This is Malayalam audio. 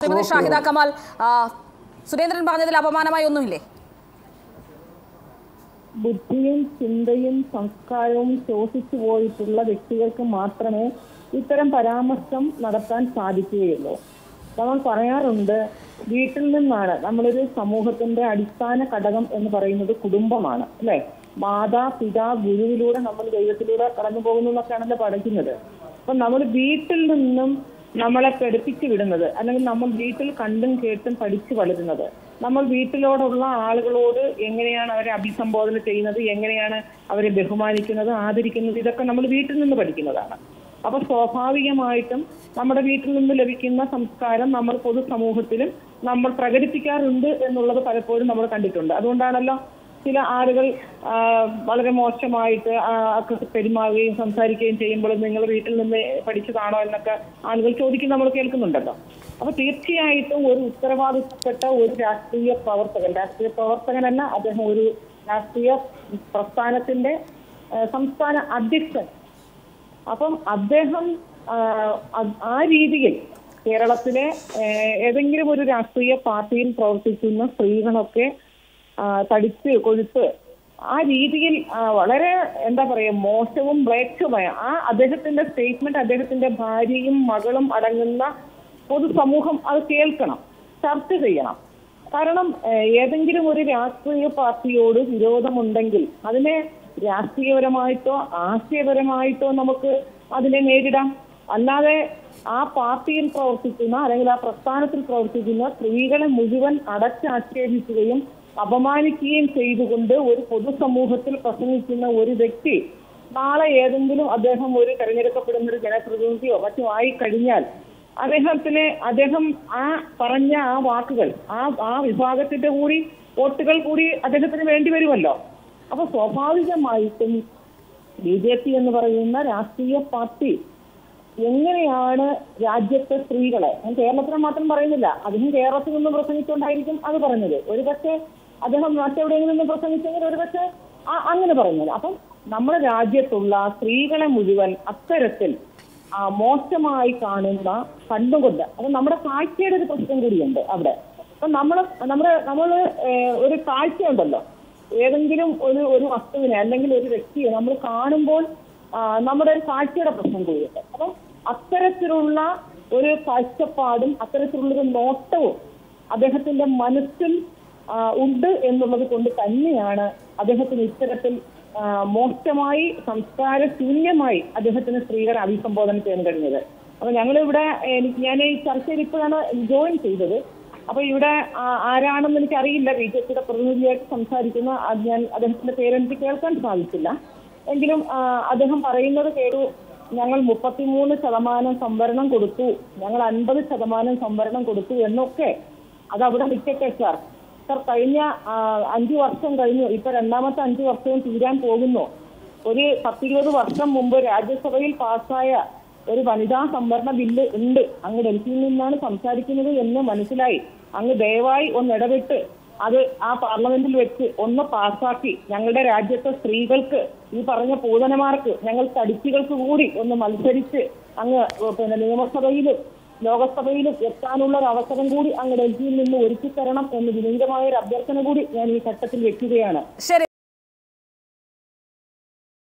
ശ്രീമതി ഷാഹിദ കമാൽ ആ, സുരേന്ദ്രൻ പറഞ്ഞതിൽ അപമാനമായി ഒന്നുമില്ലേ ബുദ്ധിയും ചിന്തയും സംസ്കാരവും ശോഷിച്ചു പോയിട്ടുള്ള വ്യക്തികൾക്ക് മാത്രമേ ഇത്തരം പരാമർശം നടത്താൻ സാധിക്കുകയുള്ളൂ നമ്മൾ പറയാറുണ്ട് വീട്ടിൽ നിന്നാണ് നമ്മളൊരു സമൂഹത്തിന്റെ അടിസ്ഥാന ഘടകം എന്ന് പറയുന്നത് കുടുംബമാണ് അല്ലെ മാതാ പിതാ ഗുരുവിലൂടെ നമ്മൾ ദൈവത്തിലൂടെ കടന്നു പോകുന്നു എന്നൊക്കെയാണല്ലോ പഠിക്കുന്നത് അപ്പൊ നമ്മൾ വീട്ടിൽ നിന്നും നമ്മളെ പഠിപ്പിച്ചു വിടുന്നത് അല്ലെങ്കിൽ നമ്മൾ വീട്ടിൽ കണ്ടും കേട്ടും പഠിച്ചു വളരുന്നത് നമ്മൾ വീട്ടിലോടുള്ള ആളുകളോട് എങ്ങനെയാണ് അവരെ അഭിസംബോധന ചെയ്യുന്നത് എങ്ങനെയാണ് അവരെ ബഹുമാനിക്കുന്നത് ആദരിക്കുന്നത് ഇതൊക്കെ നമ്മൾ വീട്ടിൽ നിന്ന് പഠിക്കുന്നതാണ് അപ്പൊ സ്വാഭാവികമായിട്ടും നമ്മുടെ വീട്ടിൽ നിന്ന് ലഭിക്കുന്ന സംസ്കാരം നമ്മൾ പൊതുസമൂഹത്തിലും നമ്മൾ പ്രകടിപ്പിക്കാറുണ്ട് എന്നുള്ളത് പലപ്പോഴും നമ്മൾ കണ്ടിട്ടുണ്ട് അതുകൊണ്ടാണല്ലോ ചില ആളുകൾ ആ, വളരെ മോശമായിട്ട് ആ, ഒക്കെ പെരുമാറുകയും സംസാരിക്കുകയും ചെയ്യുമ്പോൾ നിങ്ങൾ വീട്ടിൽ നിന്ന് പഠിച്ചതാണോ എന്നൊക്കെ ആളുകൾ ചോദിക്കും നമ്മൾ കേൾക്കുന്നുണ്ടല്ലോ അപ്പൊ തീർച്ചയായിട്ടും ഒരു ഉത്തരവാദിത്തപ്പെട്ട ഒരു രാഷ്ട്രീയ പ്രവർത്തകൻ രാഷ്ട്രീയ പ്രവർത്തകനല്ല അദ്ദേഹം ഒരു രാഷ്ട്രീയ പ്രസ്ഥാനത്തിന്റെ ആ, സംസ്ഥാന അധ്യക്ഷൻ അപ്പം അദ്ദേഹം ആ, അ- ആ രീതിയിൽ കേരളത്തിലെ ഏ, ഏതെങ്കിലും ഒരു രാഷ്ട്രീയ പാർട്ടിയിൽ പ്രവർത്തിക്കുന്ന സ്ത്രീകളൊക്കെ ആ, തടിച്ച് കൊഴുത്ത് ആ രീതിയിൽ ആ, വളരെ എന്താ പറയാ മോശവും മ്ലേച്ഛവുമായ ആ അദ്ദേഹത്തിന്റെ സ്റ്റേറ്റ്മെന്റ് അദ്ദേഹത്തിന്റെ ഭാര്യയും മകളും അടങ്ങുന്ന പൊതുസമൂഹം അത് കേൾക്കണം ചർച്ച ചെയ്യണം കാരണം ഏഹ്, ഏതെങ്കിലും ഒരു രാഷ്ട്രീയ പാർട്ടിയോട് വിരോധമുണ്ടെങ്കിൽ അതിനെ രാഷ്ട്രീയപരമായിട്ടോ ആശയപരമായിട്ടോ നമുക്ക് അതിനെ നേരിടാം അല്ലാതെ ആ പാർട്ടിയിൽ പ്രവർത്തിക്കുന്ന അല്ലെങ്കിൽ ആ പ്രസ്ഥാനത്തിൽ പ്രവർത്തിക്കുന്ന സ്ത്രീകളെ മുഴുവൻ അടച്ചാക്ഷേപിക്കുകയും അപമാനിക്കുകയും ചെയ്തുകൊണ്ട് ഒരു പൊതുസമൂഹത്തിൽ പ്രസംഗിക്കുന്ന ഒരു വ്യക്തി നാളെ ഏതെങ്കിലും അദ്ദേഹം ഒരു തെരഞ്ഞെടുക്കപ്പെടുന്ന ഒരു ജനപ്രതിനിധിയോ മറ്റോ ആയി കഴിഞ്ഞാൽ അദ്ദേഹത്തിന് അദ്ദേഹം ആ പറഞ്ഞ ആ വാക്കുകൾ ആ ആ വിഭാഗത്തിന്റെ കൂടി വോട്ടുകൾ കൂടി അദ്ദേഹത്തിന് വേണ്ടി വരുമല്ലോ അപ്പൊ സ്വാഭാവികമായിട്ടും ബി ജെ പി എന്ന് പറയുന്ന രാഷ്ട്രീയ പാർട്ടി എങ്ങനെയാണ് രാജ്യത്തെ സ്ത്രീകളെ ഞാൻ കേരളത്തിനെ മാത്രം പറയുന്നില്ല അദ്ദേഹം കേരളത്തിൽ നിന്ന് പ്രസംഗിച്ചുകൊണ്ടായിരിക്കും അത് പറഞ്ഞത് ഒരു പക്ഷേ അദ്ദേഹം മറ്റെവിടെയെങ്കിലും നിന്ന് പ്രസംഗിച്ചെങ്കിൽ ഒരു പക്ഷേ ആ- അങ്ങനെ പറഞ്ഞത് അപ്പം നമ്മുടെ രാജ്യത്തുള്ള സ്ത്രീകളെ മുഴുവൻ അത്തരത്തിൽ ആ, മോശമായി കാണുന്ന കണ്ടുകൊണ്ട് അപ്പൊ നമ്മുടെ കാഴ്ചയുടെ ഒരു പ്രശ്നം കൂടിയുണ്ട് അവിടെ അപ്പൊ നമ്മള് നമ്മുടെ നമ്മള് ഏഹ്, ഒരു കാഴ്ചയുണ്ടല്ലോ ഏതെങ്കിലും ഒരു ഒരു വസ്തുവിനെ അല്ലെങ്കിൽ ഒരു വ്യക്തിയെ നമ്മൾ കാണുമ്പോൾ ആ, നമ്മുടെ ഒരു കാഴ്ചയുടെ പ്രശ്നം കൂടിയുണ്ട് അപ്പം അത്തരത്തിലുള്ള ഒരു കാഴ്ചപ്പാടും അത്തരത്തിലുള്ള ഒരു നോട്ടവും അദ്ദേഹത്തിന്റെ മനസ്സിൽ ആ, ഉണ്ട് എന്നുള്ളത് കൊണ്ട് തന്നെയാണ് അദ്ദേഹത്തിന് ഇത്തരത്തിൽ ആ, മോശമായി സംസ്കാര ശൂന്യമായി അദ്ദേഹത്തിന് സ്ത്രീകളെ അഭിസംബോധന ചെയ്യാൻ കഴിഞ്ഞത് അപ്പൊ ഞങ്ങളിവിടെ എനിക്ക് ഞാൻ ഈ ചർച്ചയിൽ ഇപ്പോഴാണ് ജോയിൻ ചെയ്തത് അപ്പൊ ഇവിടെ ആ, ആരാണെന്ന് എനിക്ക് അറിയില്ല ബി ജെ പിയുടെ പ്രതിനിധിയായിട്ട് സംസാരിക്കുന്ന അത് ഞാൻ അദ്ദേഹത്തിന്റെ പേരെനിക്ക് കേൾക്കാൻ സാധിച്ചില്ല എങ്കിലും ആ, അദ്ദേഹം പറയുന്നത് കേട്ടു ഞങ്ങൾ മുപ്പത്തിമൂന്ന് ശതമാനം സംവരണം കൊടുത്തു ഞങ്ങൾ അൻപത് ശതമാനം സംവരണം കൊടുത്തു എന്നൊക്കെ അത് അവിടെ നിൽക്കട്ടെ സാർ സാർ കഴിഞ്ഞ ആ, അഞ്ചു വർഷം കഴിഞ്ഞു ഇപ്പൊ രണ്ടാമത്തെ അഞ്ചു വർഷവും തീരാൻ പോകുന്നു ഒരു പത്തിരുപത് വർഷം മുമ്പ് രാജ്യസഭയിൽ പാസ്സായ ഒരു വനിതാ സംവരണ ബില്ല് ഉണ്ട് അങ്ങ് ഡൽഹിയിൽ നിന്നാണ് സംസാരിക്കുന്നത് എന്ന് മനസ്സിലായി അങ്ങ് ദയവായി ഒന്ന് ഇടപെട്ട് അത് ആ പാർലമെന്റിൽ വെച്ച് ഒന്ന് പാസ്സാക്കി ഞങ്ങളുടെ രാജ്യത്തെ സ്ത്രീകൾക്ക് ഈ പറഞ്ഞ പൂതനമാർക്ക് ഞങ്ങൾ തടിച്ചുകൾക്ക് കൂടി ഒന്ന് മത്സരിച്ച് അങ്ങ് പിന്നെ നിയമസഭയിലും ലോകസഭയിലും എത്താനുള്ള ഒരു അവസരം കൂടി അങ്ങ് ഡൽഹിയിൽ നിന്ന് ഒരുക്കി തരണം എന്ന് വിനീതമായ ഒരു അഭ്യർത്ഥന കൂടി ഞാൻ ഈ ഘട്ടത്തിൽ വെക്കുകയാണ് ശരി